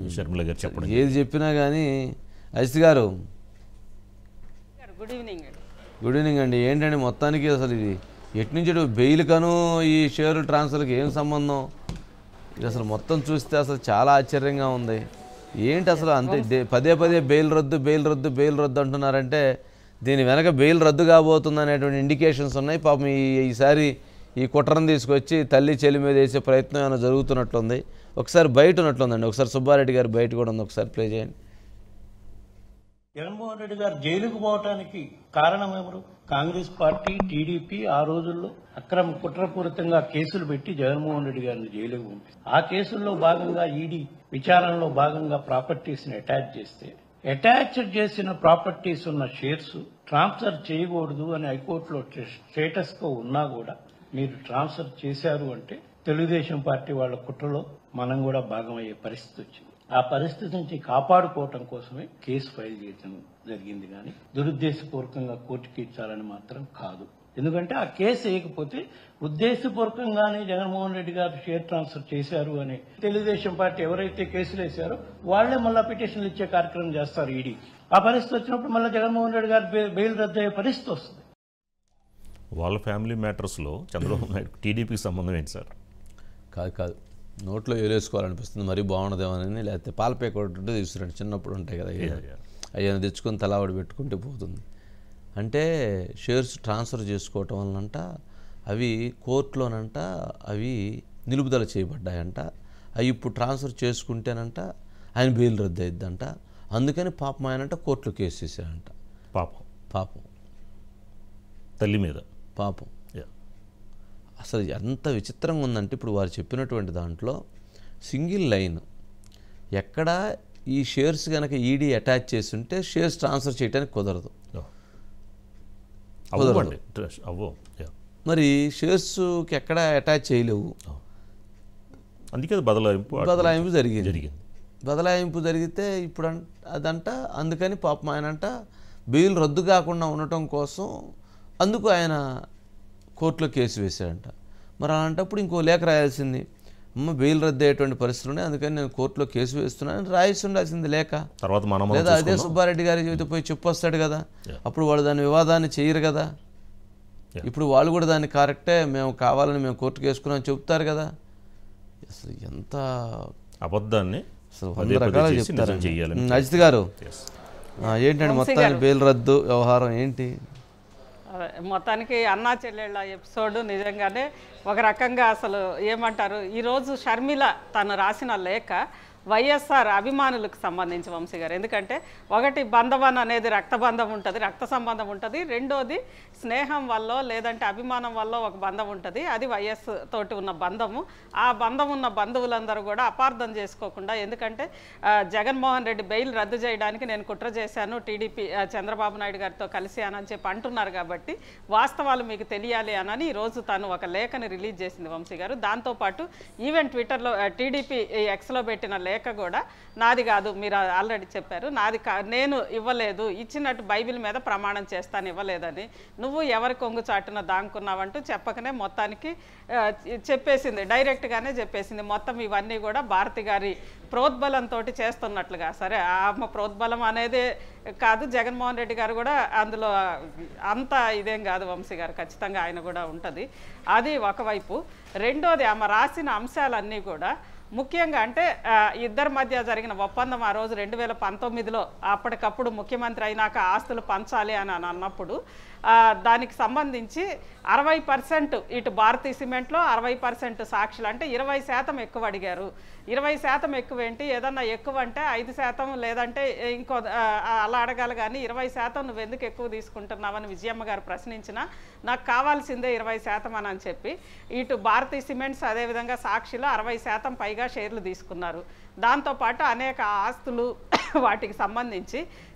షర్మిల గారు చెప్పడం ఏది చెప్పినా కానీ అజిత్ గారు గుడ్ ఈవినింగ్ అండి గుడ్ ఈవినింగ్ అండి ఏంటండి మొత్తానికి అసలు ఇది ఎటు నుంచి ఇటు బెయిల్ కను ఈ షేర్ ట్రాన్స్ఫర్కి ఏం సంబంధం ఇది అసలు మొత్తం చూస్తే అసలు చాలా ఆశ్చర్యంగా ఉంది ఏంటి అసలు అంతే దే- పదే పదే బెయిల్ రద్దు బెయిల్ రద్దు బెయిల్ రద్దు అంటున్నారంటే దీని వెనక బెయిల్ రద్దు కాబోతుంది అనేటువంటి ఇండికేషన్స్ ఉన్నాయి పాపం ఈ ఈసారి ఈ కుట్రను తీసుకొచ్చి తల్లి చెల్లి మీద వేసే ప్రయత్నం ఏమైనా జరుగుతున్నట్లుంది ఒకసారి బయట ఉన్నట్లుందండి ఒకసారి సుబ్బారెడ్డి గారు బయట కూడా ఉంది ఒకసారి ప్లే చేయండి జగన్మోహన్ రెడ్డి గారు జైలుకు పోవటానికి కారణం ఎవరు కాంగ్రెస్ పార్టీ టీడీపీ ఆ రోజుల్లో అక్రమ కుట్రపూరితంగా కేసులు పెట్టి జగన్మోహన్ రెడ్డి గారిని జైలుకు పంపి ఆ కేసుల్లో భాగంగా ఈడీ విచారణలో భాగంగా ప్రాపర్టీస్ ని అటాచ్ చేస్తే అటాచ్ చేసిన ప్రాపర్టీస్ ఉన్న షేర్స్ ట్రాన్స్ఫర్ చేయకూడదు అని హైకోర్టులో స్టేటస్ కో ఉన్నా కూడా మీరు ట్రాన్స్ఫర్ చేశారు అంటే తెలుగుదేశం పార్టీ వాళ్ళ కుట్రలో మనం కూడా భాగమయ్యే పరిస్థితి వచ్చింది ఆ పరిస్థితి నుంచి కాపాడుకోవటం కోసమే కేసు ఫైల్ చేయడం జరిగింది కానీ దురుద్దేశపూర్వకంగా కోర్టుకి ఇచ్చాలని మాత్రం కాదు ఎందుకంటే ఆ కేసు వేయకపోతే ఉద్దేశపూర్వకంగానే జగన్మోహన్ రెడ్డి గారు షేర్ ట్రాన్స్ఫర్ చేశారు అని తెలుగుదేశం పార్టీ ఎవరైతే కేసులు వేశారో వాళ్లే మళ్ళా పిటిషన్లు ఇచ్చే కార్యక్రమం చేస్తారు ఈడీ ఆ పరిస్థితి వచ్చినప్పుడు మళ్ళీ జగన్మోహన్ రెడ్డి గారు బె- బెయిల్ రద్దు అయ్యే పరిస్థితి వస్తుంది వాళ్ళ ఫ్యామిలీ మ్యాటర్స్లో చంద్రబాబు నాయుడు టీడీపీకి సంబంధం ఏంటి సార్ కాదు కాదు నోట్లో వేలేసుకోవాలనిపిస్తుంది మరీ బాగుండదేమోనని లేకపోతే పాలపే కొట్టుంటే తీసుకురండి చిన్నప్పుడు ఉంటాయి కదా Yeah, yeah. అయ్యని తెచ్చుకొని తలావడి పెట్టుకుంటే పోతుంది అంటే షేర్స్ ట్రాన్స్ఫర్ చేసుకోవటం వలనంట అవి కోర్టులోనంట అవి నిలుపుదల చేయబడ్డాయంట అవి ఇప్పుడు ట్రాన్స్ఫర్ చేసుకుంటేనంట ఆయన బెయిల్ రద్దు అయిద్దంట అందుకని పాపం ఆయనంట కోర్టులో కేసు వేసారంట పాపం పాపం తల్లి మీద పాపం Yeah. అసలు ఎంత విచిత్రంగా ఉందంటే ఇప్పుడు వారు చెప్పినటువంటి దాంట్లో సింగిల్ లైన్ ఎక్కడ ఈ షేర్స్ కనుక ఈడీ అటాచ్ చేసి ఉంటే షేర్స్ ట్రాన్స్ఫర్ చేయడానికి కుదరదు Oh. అవ్వండి ట్రస్ట్ అవ్వో Yeah. మరి షేర్స్కి ఎక్కడ అటాచ్ చేయలేవు అందుకే అది బదలాయింపు బదలాయింపు జరిగింది జరిగింది బదలాయింపు జరిగితే ఇప్పుడు అన్- అదంట అందుకని పాపం ఆయన అంట బెయిల్ రద్దు కాకుండా ఉండటం కోసం అందుకు ఆయన కోర్టులో కేసు వేశాడంట మరి అలాంటప్పుడు ఇంకో లేఖ రాయాల్సింది అమ్మ బెయిల్ రద్దు అయ్యేటువంటి పరిస్థితులు ఉన్నాయి అందుకని నేను కోర్టులో కేసు వేస్తున్నానని రాయిసి ఉండాల్సింది లేఖ తర్వాత మనం లేదా అదే సుబ్బారెడ్డి గారి చెబితే పోయి చెప్పొస్తాడు కదా అప్పుడు వాళ్ళు దాని వివాదాన్ని చేయరు కదా Yeah. ఇప్పుడు వాళ్ళు కూడా దాన్ని కరెక్టే మేము కావాలని మేము కోర్టుకు వేసుకున్నాం చెప్తారు కదా అసలు ఎంత అబద్ధాన్ని అసలు పదే వంద పదే రకాలు చేసి చెప్తారు నిజం చేయాలని అజిత్ గారు Yes. ఆ, ఏంటండి మొత్తానికి బెయిల్ రద్దు వ్యవహారం ఏంటి అదే, మొత్తానికి అన్నా చెల్లెళ్ళ ఎపిసోడ్ నిజంగానే ఒక రకంగా అసలు ఏమంటారు ఈరోజు షర్మిల తను రాసిన లేఖ వైఎస్ఆర్ అభిమానులకు సంబంధించి వంశీ గారు ఎందుకంటే ఒకటి బంధవన్ అనేది రక్తబంధం ఉంటుంది రక్త సంబంధం ఉంటుంది రెండోది స్నేహం వల్ల లేదంటే అభిమానం వల్ల ఒక బంధం ఉంటుంది అది వైఎస్ తోటి ఉన్న బంధము ఆ బంధం ఉన్న బంధువులందరూ కూడా అపార్థం చేసుకోకుండా ఎందుకంటే ఆ, జగన్మోహన్ రెడ్డి బెయిల్ రద్దు చేయడానికి నేను కుట్ర చేశాను టీడీపీ ఆ, చంద్రబాబు నాయుడు గారితో కలిసి అని చెప్పి అంటున్నారు కాబట్టి వాస్తవాలు మీకు తెలియాలి అని ఈరోజు తను ఒక లేఖని రిలీజ్ చేసింది వంశీ గారు దాంతోపాటు ఈవెన్ ట్విట్టర్లో ఆ, టీడీపీ ఎక్స్లో పెట్టిన లేఖ కూడా నాది కాదు మీరు ఆల్రెడీ చెప్పారు నాది కా నేను ఇవ్వలేదు ఇచ్చినట్టు బైబిల్ మీద ప్రమాణం చేస్తాను ఇవ్వలేదని నువ్వు ఎవరి కొంగు చాటున దాంకున్నావంటూ చెప్పకనే మొత్తానికి ఆ, చెప్పేసింది డైరెక్ట్గానే చెప్పేసింది మొత్తం ఇవన్నీ కూడా భారతి గారి ప్రోద్బలంతో చేస్తున్నట్లుగా సరే ఆమె ప్రోద్బలం అనేది కాదు జగన్మోహన్ రెడ్డి గారు కూడా అందులో అంత ఇదేం కాదు వంశీ గారు ఖచ్చితంగా ఆయన కూడా ఉంటుంది అది ఒకవైపు రెండోది ఆమె రాసిన అంశాలన్నీ కూడా ముఖ్యంగా అంటే ఆ, ఇద్దరి మధ్య జరిగిన ఒప్పందం ఆ రోజు రెండు వేల పంతొమ్మిదిలో అప్పటికప్పుడు ముఖ్యమంత్రి అయినాక ఆస్తులు పంచాలి అని అని అన్నప్పుడు ఆ, దానికి సంబంధించి అరవై పర్సెంట్ ఇటు భారతీ సిమెంట్లో అరవై పర్సెంట్ సాక్షులు అంటే ఇరవై శాతం ఎక్కువ అడిగారు ఇరవై శాతం ఎక్కువ ఏంటి ఏదన్నా ఎక్కువ అంటే ఐదు శాతం లేదంటే ఇంకో ఆ, అలా అడగాలి కానీ ఇరవై శాతం నువ్వు ఎందుకు ఎక్కువ తీసుకుంటున్నావని విజయమ్మ గారు ప్రశ్నించినా నాకు కావాల్సిందే ఇరవై శాతం అని అని చెప్పి ఇటు భారతీ సిమెంట్స్ అదేవిధంగా సాక్షిలో అరవై శాతం పైగా షేర్లు తీసుకున్నారు దాంతోపాటు అనేక ఆస్తులు వాటికి సంబంధించి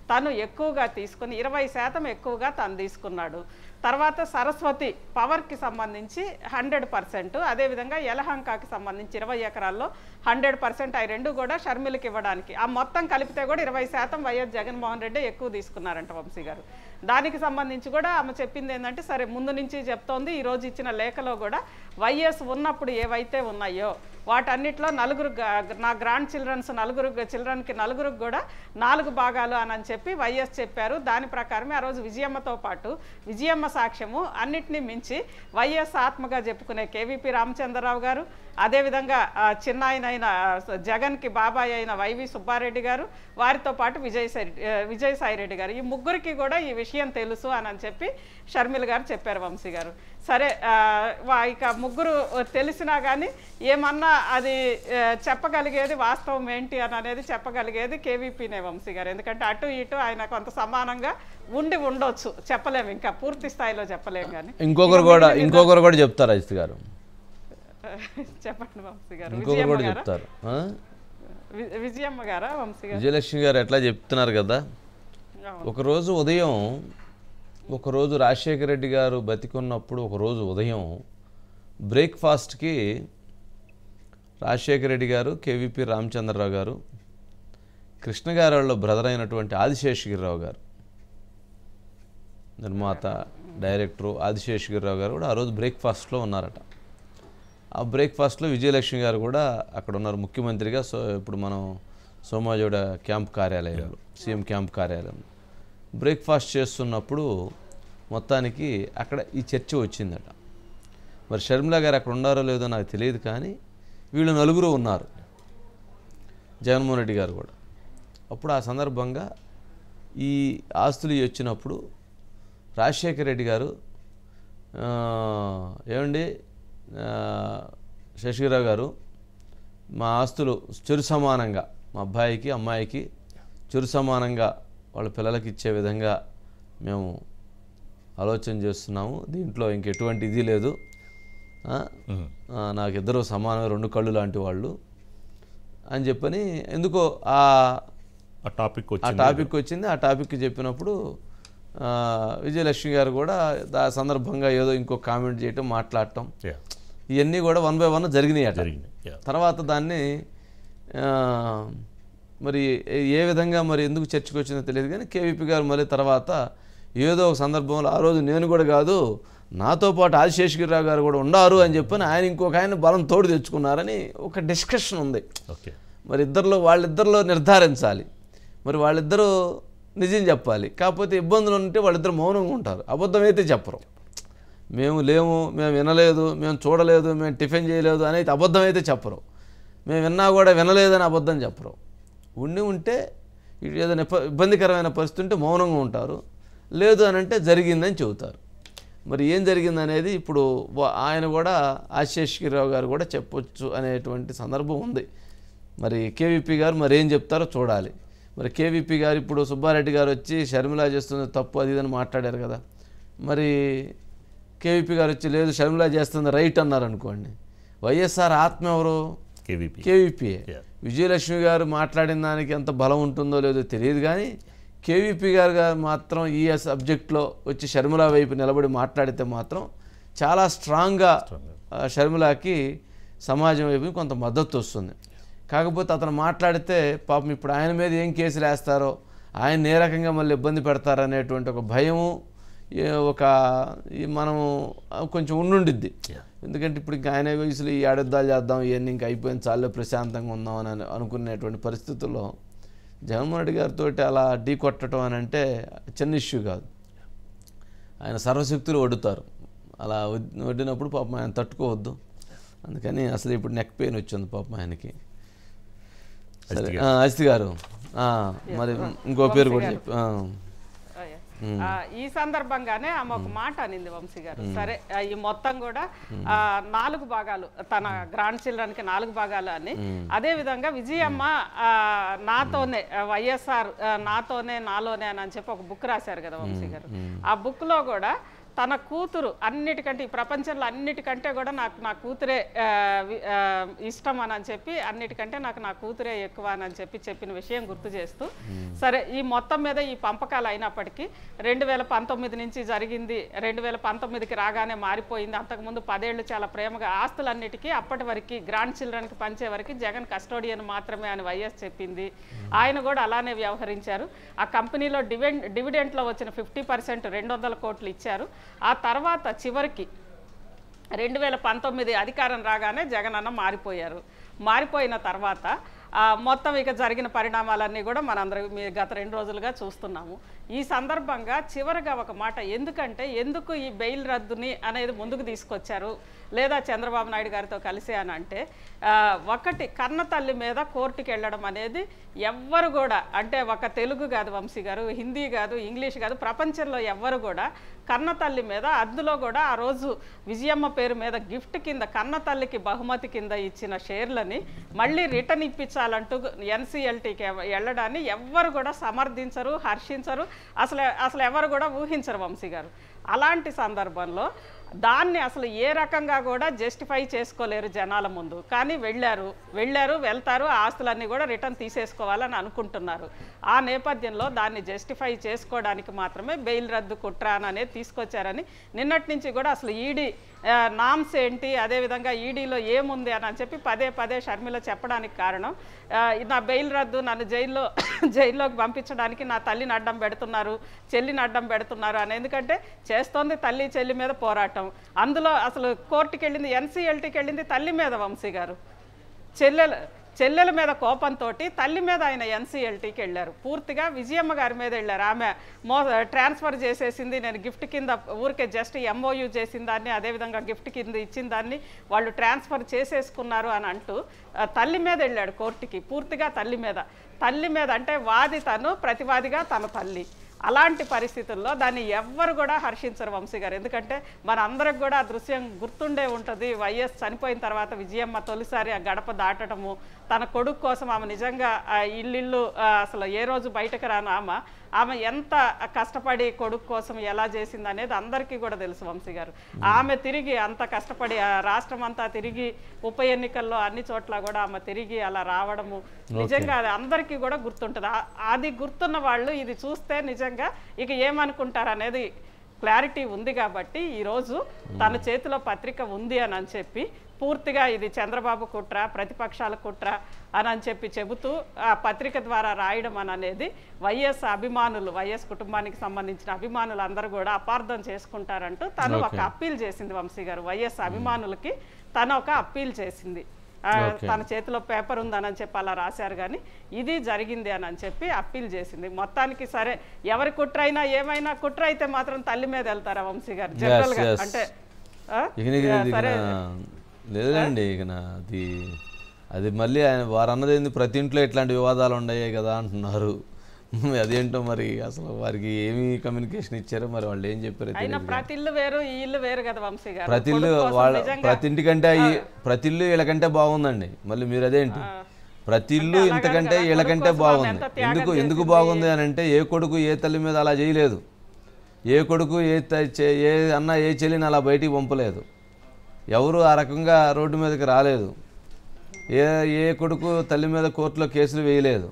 తను ఎక్కువగా తీసుకుని ఇరవై శాతం ఎక్కువగా తను తీసుకున్నాడు తర్వాత సరస్వతి పవర్కి సంబంధించి హండ్రెడ్ పర్సెంట్ అదేవిధంగా యలహంకాకి సంబంధించి ఇరవై ఎకరాల్లో హండ్రెడ్ పర్సెంట్ అవి రెండు కూడా షర్మిలకి ఇవ్వడానికి ఆ మొత్తం కలిపితే కూడా ఇరవై శాతం వైఎస్ జగన్మోహన్ రెడ్డి ఎక్కువ తీసుకున్నారంట వంశీ గారు దానికి సంబంధించి కూడా ఆమె చెప్పింది ఏంటంటే సరే ముందు నుంచి చెప్తోంది ఈ రోజు ఇచ్చిన లేఖలో కూడా వైఎస్ ఉన్నప్పుడు ఏవైతే ఉన్నాయో వాటన్నిటిలో నలుగురు గా- నా గ్రాండ్ చిల్డ్రన్స్ నలుగురు చిల్డ్రన్కి నలుగురికి కూడా నాలుగు భాగాలు అని అని చెప్పి వైఎస్ చెప్పారు దాని ప్రకారమే ఆ రోజు విజయమ్మతో పాటు విజయమ్మ సాక్ష్యము అన్నిటినీ మించి వైఎస్ ఆత్మగా చెప్పుకునే కేవీపీ రామచంద్రరావు గారు అదేవిధంగా ఆ, చిన్న ఆయన అయిన ఆ, జగన్కి బాబాయ్ అయిన వైవి సుబ్బారెడ్డి గారు వారితో పాటు విజయసాయి విజయసాయి రెడ్డి గారు ఈ ముగ్గురికి కూడా ఈ విషయం తెలుసు అని అని చెప్పి షర్మిల గారు చెప్పారు వంశీ గారు సరే ఆ, వా- ఇక ముగ్గురు తెలిసినా కానీ ఏమన్నా అది ఆ, చెప్పగలిగేది వాస్తవం ఏంటి అని అనేది చెప్పగలిగేది కేవీపీనే వంశీ గారు ఎందుకంటే అటు ఇటు ఆయన కొంత సమానంగా ఉండి ఉండొచ్చు చెప్పలేము ఇంకా పూర్తి స్థాయిలో చెప్పలేము కానీ ఇంకొకరు కూడా ఇంకొకరు కూడా చెప్తారు అజిత్ గారు చెప్పండి వంశీ గారు ఇంకొకరు విజయమ్మ కూడా గారా చెప్తారు ఆ? వి- విజయమ్మ గారా వంశీ గారు విజయలక్ష్మి గారు ఎట్లా చెప్తున్నారు కదా అవును. ఒకరోజు ఉదయం ఒకరోజు రాజశేఖర రెడ్డి గారు బతికున్నప్పుడు ఒకరోజు ఉదయం బ్రేక్ఫాస్ట్కి రాజశేఖర రెడ్డి గారు కేవీపీ రామచంద్రరావు గారు కృష్ణ గారి వాళ్ళ బ్రదర్ అయినటువంటి ఆదిశేషగిరిరావు గారు నిర్మాత డైరెక్టరు ఆదిశేషగిరిరావు గారు కూడా ఆ రోజు బ్రేక్ఫాస్ట్లో ఉన్నారట ఆ బ్రేక్ఫాస్ట్లో విజయలక్ష్మి గారు కూడా అక్కడ ఉన్నారు ముఖ్యమంత్రిగా సో ఇప్పుడు మనం సోమాజోడ క్యాంప్ కార్యాలయంలో సీఎం క్యాంప్ కార్యాలయం బ్రేక్ఫాస్ట్ చేస్తున్నప్పుడు మొత్తానికి అక్కడ ఈ చర్చ వచ్చిందట మరి షర్మిల గారు అక్కడ ఉన్నారో లేదో నాకు తెలియదు కానీ వీళ్ళు నలుగురు ఉన్నారు జగన్మోహన్ రెడ్డి గారు కూడా అప్పుడు ఆ సందర్భంగా ఈ ఆస్తులు ఇవి వచ్చినప్పుడు రాజశేఖర రెడ్డి గారు ఆ, ఏమండి ఆ, శశిరావు గారు మా ఆస్తులు చెరు సమానంగా మా అబ్బాయికి అమ్మాయికి చెరు సమానంగా వాళ్ళ పిల్లలకి ఇచ్చే విధంగా మేము ఆలోచన చేస్తున్నాము దీంట్లో ఇంకెటువంటి ఇది లేదు ఆ, ఆ, నాకు ఇద్దరు సమానమే రెండు కళ్ళు లాంటి వాళ్ళు అని చెప్పని ఎందుకో ఆ ఆ టాపిక్ ఆ వచ్చింది టాపిక్ వచ్చింది ఆ టాపిక్ చెప్పినప్పుడు ఆ, విజయలక్ష్మి గారు కూడా ఆ సందర్భంగా ఏదో ఇంకో కామెంట్ చేయటం మాట్లాడటం Yeah, ఇవన్నీ కూడా వన్ బై వన్ జరిగినాయి అట జరిగింది Yeah. తర్వాత దాన్ని ఆ, మరి ఏ- ఏ విధంగా మరి ఎందుకు చర్చకు వచ్చిందో తెలియదు కానీ కేవీపీ గారు మళ్ళీ తర్వాత ఏదో ఒక సందర్భంలో ఆ రోజు నేను కూడా కాదు నాతో పాటు ఆదిశేషగిరిరావు గారు కూడా ఉన్నారు అని చెప్పని ఆయన ఇంకొక ఆయన బలం తోడు తెచ్చుకున్నారని ఒక డిస్కషన్ ఉంది ఓకే మరి ఇద్దరిలో వాళ్ళిద్దరిలో నిర్ధారించాలి మరి వాళ్ళిద్దరూ నిజం చెప్పాలి కాకపోతే ఇబ్బందులు ఉంటే వాళ్ళిద్దరు మౌనంగా ఉంటారు అబద్ధమైతే చెప్పరు మేము లేము మేము వినలేదు మేము చూడలేదు మేము టిఫిన్ చేయలేదు అనేది అబద్ధమైతే చెప్పరు మేము విన్నా కూడా వినలేదని అబద్ధం చెప్పరు ఉండి ఉంటే ఇటు ఏదైనా ఇబ్బ- ఇబ్బందికరమైన పరిస్థితి ఉంటే మౌనంగా ఉంటారు లేదు అని అంటే జరిగిందని చెబుతారు మరి ఏం జరిగింది అనేది ఇప్పుడు వా- ఆయన కూడా ఆశేష్గిరిరావు గారు కూడా చెప్పొచ్చు అనేటువంటి సందర్భం ఉంది మరి కేవీపీ గారు మరి ఏం చెప్తారో చూడాలి మరి కేవీపీ గారు ఇప్పుడు సుబ్బారెడ్డి గారు వచ్చి షర్మిల చేస్తుంది తప్పు అది ఇదని మాట్లాడారు కదా మరి కేవీపీ గారు వచ్చి లేదు షర్మిల చేస్తుంది రైట్ అన్నారు అనుకోండి వైఎస్ఆర్ ఆత్మ ఎవరు కేవీపీ కేవీపీఏ Yeah. విజయలక్ష్మి గారు మాట్లాడిన దానికి ఎంత బలం ఉంటుందో లేదో తెలియదు కానీ కేవీపీ గారు గారు మాత్రం ఈ సబ్జెక్ట్లో వచ్చి షర్మిల వైపు నిలబడి మాట్లాడితే మాత్రం చాలా స్ట్రాంగ్గా ఆ, షర్మిలకి సమాజం వైపు కొంత మద్దతు వస్తుంది కాకపోతే అతను మాట్లాడితే పాపం ఇప్పుడు ఆయన మీద ఏం కేసులు వేస్తారో ఆయన ఏ రకంగా మళ్ళీ ఇబ్బంది పెడతారనేటువంటి ఒక భయము ఏ ఒక ఈ మనం ఆ, కొంచెం ఉండుండిద్ది ఎందుకంటే ఇప్పుడు ఇంకా ఆయన వయసులో ఈ ఆడద్దాలు చేద్దాం ఇవన్నీ ఇంకా అయిపోయింది చాలా ప్రశాంతంగా ఉందాం అని అను- అనుకునేటువంటి పరిస్థితుల్లో జగన్మోహన్ రెడ్డి గారితో అలా ఢీ కొట్టడం అని అంటే చిన్న ఇష్యూ కాదు ఆయన సర్వశక్తులు వడ్డుతారు అలా వడ్- వడ్డినప్పుడు పాపం ఆయన తట్టుకోవద్దు అందుకని అసలు ఇప్పుడు నెక్ పెయిన్ వచ్చింది పాపం ఆయనకి సరే ఆ, అజిత్ గారు ఆ, మరి ఇంకో పేరు కూడా చెప్పు ఆ. అయ్యా. ఆ, ఈ సందర్భంగానే ఆమె ఒక మాట అనింది వంశీ గారు సరే ఆ, ఈ మొత్తం కూడా ఆ, నాలుగు భాగాలు తన గ్రాండ్ చిల్డ్రన్ కి నాలుగు భాగాలు అని అదే విధంగా విజయమ్మ ఆ, నాతోనే ఆ, వైఎస్ఆర్ ఆ, నాతోనే నాలోనే అని అని చెప్పి ఒక బుక్ రాశారు కదా వంశీ గారు ఆ బుక్ లో కూడా తన కూతురు అన్నిటికంటే ఈ ప్రపంచంలో అన్నిటికంటే కూడా నాకు నా కూతురే ఆ, వి- ఆ, ఇష్టం అని అని చెప్పి అన్నిటికంటే నాకు నా కూతురే ఎక్కువ అని అని చెప్పి చెప్పిన విషయం గుర్తు చేస్తూ సరే ఈ మొత్తం మీద ఈ పంపకాలు అయినప్పటికీ రెండు వేల పంతొమ్మిది నుంచి జరిగింది రెండు వేల పంతొమ్మిదికి రాగానే మారిపోయింది అంతకుముందు పదేళ్ళు చాలా ప్రేమగా ఆస్తులన్నిటికీ అప్పటి వరకు గ్రాండ్ చిల్డ్రన్కి పంచే వరకు జగన్ కస్టోడియన్ మాత్రమే అని వైఎస్ చెప్పింది ఆయన కూడా అలానే వ్యవహరించారు ఆ కంపెనీలో డివెండ్ డివిడెంట్లో వచ్చిన ఫిఫ్టీ పర్సెంట్ రెండు వందల కోట్లు ఇచ్చారు ఆ తర్వాత చివరికి రెండు వేల పంతొమ్మిది అధికారం రాగానే జగన్ అన్న మారిపోయారు మారిపోయిన తర్వాత ఆ, మొత్తం ఇక జరిగిన పరిణామాలన్నీ కూడా మనందరం మీ గత రెండు రోజులుగా చూస్తున్నాము ఈ సందర్భంగా చివరిగా ఒక మాట ఎందుకంటే ఎందుకు ఈ బెయిల్ రద్దుని అనేది ముందుకు తీసుకొచ్చారు లేదా చంద్రబాబు నాయుడు గారితో కలిసి అని అంటే ఆ, ఒకటి కన్న తల్లి మీద కోర్టుకి వెళ్ళడం అనేది ఎవ్వరు కూడా అంటే ఒక తెలుగు కాదు వంశీ గారు హిందీ కాదు ఇంగ్లీష్ కాదు ప్రపంచంలో ఎవ్వరు కూడా కన్న తల్లి మీద అందులో కూడా ఆ రోజు విజయమ్మ పేరు మీద గిఫ్ట్ కింద కన్న తల్లికి బహుమతి కింద ఇచ్చిన షేర్లని మళ్ళీ రిటర్న్ ఇప్పించాలంటూ ఎన్సీఎల్టీకి వెళ్ళడాన్ని ఎవ్వరు కూడా సమర్థించరు హర్షించరు అసలు అసలు ఎవరు కూడా ఊహించరు వంశీ గారు అలాంటి సందర్భంలో దాన్ని అసలు ఏ రకంగా కూడా జస్టిఫై చేసుకోలేరు జనాల ముందు కానీ వెళ్ళారు వెళ్ళారు వెళ్తారు ఆ ఆస్తులన్నీ కూడా రిటర్న్ తీసేసుకోవాలని అనుకుంటున్నారు ఆ నేపథ్యంలో దాన్ని జస్టిఫై చేసుకోవడానికి మాత్రమే బెయిల్ రద్దు కుట్ర అని అనేది తీసుకొచ్చారని నిన్నటి నుంచి కూడా అసలు ఈడీ నామ్స్ ఏంటి అదేవిధంగా ఈడీలో ఏముంది అని అని చెప్పి పదే పదే షర్మిల చెప్పడానికి కారణం ఆ, నా బెయిల్ రద్దు నన్ను జైల్లో జైల్లోకి పంపించడానికి నా తల్లిని అడ్డం పెడుతున్నారు చెల్లిని అడ్డం పెడుతున్నారు అని ఎందుకంటే చేస్తోంది తల్లి చెల్లి మీద పోరాటం అందులో అసలు కోర్టుకి వెళ్ళింది ఎన్సీఎల్టీకి వెళ్ళింది తల్లి మీద వంశీ గారు చెల్లెల చెల్లెల మీద కోపంతో తల్లి మీద ఆయన ఎన్సీఎల్టీకి వెళ్ళారు పూర్తిగా విజయమ్మ గారి మీద వెళ్ళారు ఆమె మో ట్రాన్స్ఫర్ చేసేసింది నేను గిఫ్ట్ కింద ఊరికే జస్ట్ ఎంఓయూ చేసిన దాన్ని అదేవిధంగా గిఫ్ట్ కింద ఇచ్చిన దాన్ని వాళ్ళు ట్రాన్స్ఫర్ చేసేసుకున్నారు అని అంటూ ఆ, తల్లి మీద వెళ్ళాడు కోర్టుకి పూర్తిగా తల్లి మీద తల్లి మీద అంటే వాది తను ప్రతివాదిగా తన తల్లి అలాంటి పరిస్థితుల్లో దాన్ని ఎవ్వరు కూడా హర్షించరు వంశీ గారు ఎందుకంటే మన అందరికి కూడా ఆ దృశ్యం గుర్తుండే ఉంటుంది వైఎస్ చనిపోయిన తర్వాత విజయమ్మ తొలిసారి ఆ గడప దాటడము తన కొడుకు కోసం ఆమె నిజంగా ఆ ఇల్లు అసలు ఏ రోజు బయటకు రాను ఆమె ఆమె ఎంత కష్టపడి కొడుకు కోసం ఎలా చేసింది అనేది అందరికీ కూడా తెలుసు వంశీ గారు ఆమె తిరిగి అంత కష్టపడి ఆ రాష్ట్రం అంతా తిరిగి ఉప ఎన్నికల్లో అన్ని చోట్ల కూడా ఆమె తిరిగి అలా రావడము నిజంగా అది అందరికీ కూడా గుర్తుంటుంది ఆ- అది గుర్తున్న వాళ్ళు ఇది చూస్తే నిజంగా ఇక ఏమనుకుంటారు అనేది క్లారిటీ ఉంది కాబట్టి ఈరోజు తన చేతిలో పత్రిక ఉంది అని అని చెప్పి పూర్తిగా ఇది చంద్రబాబు కుట్ర ప్రతిపక్షాల కుట్ర అని అని చెప్పి చెబుతూ ఆ పత్రిక ద్వారా రాయడం అని అనేది వైఎస్ అభిమానులు వైఎస్ కుటుంబానికి సంబంధించిన అభిమానులు అందరూ కూడా అపార్థం చేసుకుంటారంటూ తను ఒక అప్పీల్ చేసింది వంశీ గారు వైఎస్ అభిమానులకి తను ఒక అప్పీల్ చేసింది ఆ, Okay. తన చేతిలో పేపర్ ఉందని చెప్పి అలా రాశారు కానీ ఇది జరిగింది అని అని చెప్పి అప్పీల్ చేసింది మొత్తానికి సరే ఎవరి కుట్ర అయినా ఏమైనా కుట్ర అయితే మాత్రం తల్లి మీద వెళ్తారా వంశీ గారు జనరల్ గా yes. అంటే ఆ? ఇక నీకు ఇది ఇక సరే నా- లేదండి ఇక నా అది అది మళ్ళీ ఆయన వారు అన్నది ఏంది ప్రతి ఇంట్లో ఇట్లాంటి వివాదాలు ఉన్నాయి కదా అంటున్నారు అదేంటో మరి అసలు వారికి ఏమి కమ్యూనికేషన్ ఇచ్చారో మరి వాళ్ళు ఏం చెప్పారో అయినా తెలియదు ప్రతి ఇల్లు వేరు ఈ ఇల్లు వేరు కదా వంశీ గారు ప్రతి ఇల్లు కొడుకు కోసం వాళ్ళ నిజంగా ప్రతి ఇంటికంటే ఈ- ప్రతి ఇల్లు వీళ్ళకంటే బాగుందండి మళ్ళీ మీరు అదేంటి ప్రతి ఇల్లు అలాగే ఇంతకంటే కదా, వీళ్ళకంటే కొడుకు కోసం ఆమె బాగుంది ఎంత త్యాగం ఎందుకు ఎందుకు చేసింది. బాగుంది అని అంటే ఏ కొడుకు ఏ తల్లి మీద అలా చేయలేదు ఏ కొడుకు ఏ త- చే- ఏ అన్న ఏ చెల్లిని అలా బయటికి పంపలేదు ఎవరు ఆ రకంగా రోడ్డు మీదకి రాలేదు ఏ ఏ కొడుకు తల్లి మీద కోర్టులో కేసులు వేయలేదు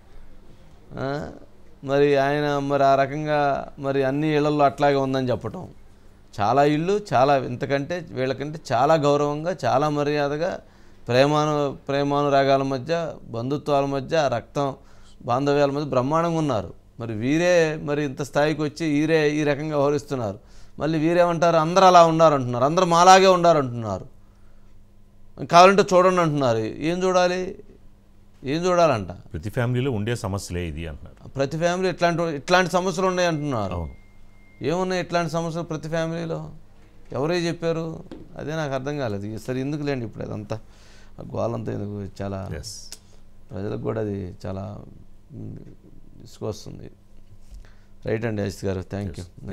ఆ? మరి ఆయన మరి ఆ రకంగా మరి అన్ని ఇళ్లలో అట్లాగే ఉందని చెప్పటం చాలా ఇళ్ళు చాలా ఇంతకంటే వీళ్ళకంటే చాలా గౌరవంగా చాలా మర్యాదగా ప్రేమాను ప్రేమానురాగాల మధ్య బంధుత్వాల మధ్య రక్తం బాంధవ్యాల మధ్య బ్రహ్మాండంగా ఉన్నారు మరి వీరే మరి ఇంత స్థాయికి వచ్చి వీరే ఈ రకంగా వ్యవహరిస్తున్నారు మళ్ళీ వీరేమంటారు అందరూ అలా ఉన్నారు అంటున్నారు అందరూ మాలాగే ఉన్నారు అంటున్నారు కావాలంటే చూడండి అంటున్నారు ఏం చూడాలి ఏం చూడాలంట ప్రతి ఫ్యామిలీలో ఉండే సమస్యలే ఇది అంటున్నారు ప్రతి ఫ్యామిలీ ఇట్లాంటి ఇట్లాంటి సమస్యలు ఉన్నాయి అంటున్నారు అవును ఏమున్నాయి ఇట్లాంటి సమస్యలు ప్రతి ఫ్యామిలీలో ఎవరే చెప్పారు అదే నాకు అర్థం కాలేదు సరే ఎందుకు లేండి ఇప్పుడు అదంతా ఆ గోలంతా ఎందుకు చాలా ఎస్ ప్రజలకు కూడా అది చాలా మ్, విసుగొస్తుంది రైట్ అండి అజిత్ గారు థ్యాంక్ యూ